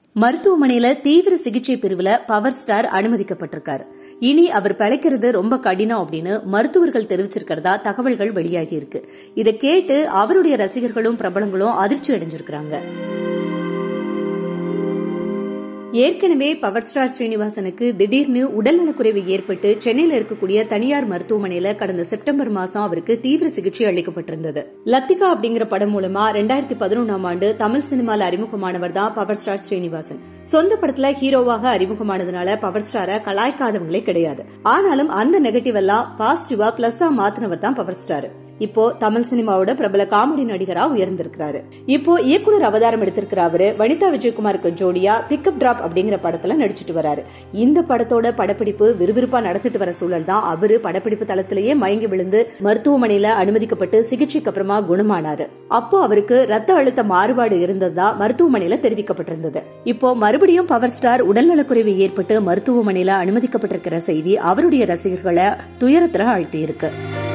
மருத்துவமனையில தீவிர சிகிச்சை பிரிவுல பவர் ஸ்டார் அனுமதிக்கப்பட்டிருக்காரு இனி அவர் பிழைக்கிறது ரொம்ப கடினம் அப்படின்னு மருத்துவர்கள் தெரிவிச்சிருக்கிறதா தகவல்கள் வெளியாகி இருக்கு இதை கேட்டு அவருடைய ரசிகர்களும் பிரபலங்களும் அதிர்ச்சி அடைஞ்சிருக்கிறாங்க ஏற்கனவே பவர் ஸ்டார் ஸ்ரீனிவாசனுக்கு திடீர்னு உடல்நலக்குறைவு ஏற்பட்டு சென்னையில இருக்கக்கூடிய தனியார் மருத்துவமனையில கடந்த செப்டம்பர் மாசம் அவருக்கு தீவிர சிகிச்சை அளிக்கப்பட்டிருந்தது லத்திகா அப்படிங்கிற படம் மூலமா ரெண்டாயிரத்தி பதினொன்றாம் ஆண்டு தமிழ் சினிமால அறிமுகமானவர் தான் பவர் ஸ்டார் ஸ்ரீனிவாசன் சொந்த படத்துல ஹீரோவாக அறிமுகமானதுனால பவர் ஸ்டார கலாய்க்காதவங்களே கிடையாது ஆனாலும் அந்த நெகட்டிவ் எல்லாம் பாசிட்டிவா பிளஸ்ஸா மாத்தினவர் தான் பவர் ஸ்டார் இப்போ தமிழ் சினிமாவோட பிரபல காமெடி நடிகரா உயர்ந்திருக்கிறாரு இப்போ இயக்குனர் அவதாரம் எடுத்திருக்கிற அவரு வனிதா விஜயகுமாருக்கு ஜோடியா பிக்கப் டிராப் அப்படிங்கிற படத்துல நடிச்சிட்டு வராரு இந்த படத்தோட படப்பிடிப்பு விறுவிறுப்பா நடத்திட்டு வர சூழல் தான் அவரு படப்பிடிப்பு தளத்திலேயே மயங்கி விழுந்து மருத்துவமனையில அனுமதிக்கப்பட்டு சிகிச்சைக்கு அப்புறமா குணமானாரு அப்போ அவருக்கு ரத்த அழுத்த மாறுபாடு இருந்ததா மருத்துவமனையில தெரிவிக்கப்பட்டிருந்தது இப்போ மறுபடியும் பவர் ஸ்டார் உடல்நலக்குறைவு ஏற்பட்டு மருத்துவமனையில அனுமதிக்கப்பட்டிருக்கிற செய்தி அவருடைய ரசிகர்களை துயரத்துல ஆழ்த்தி இருக்கு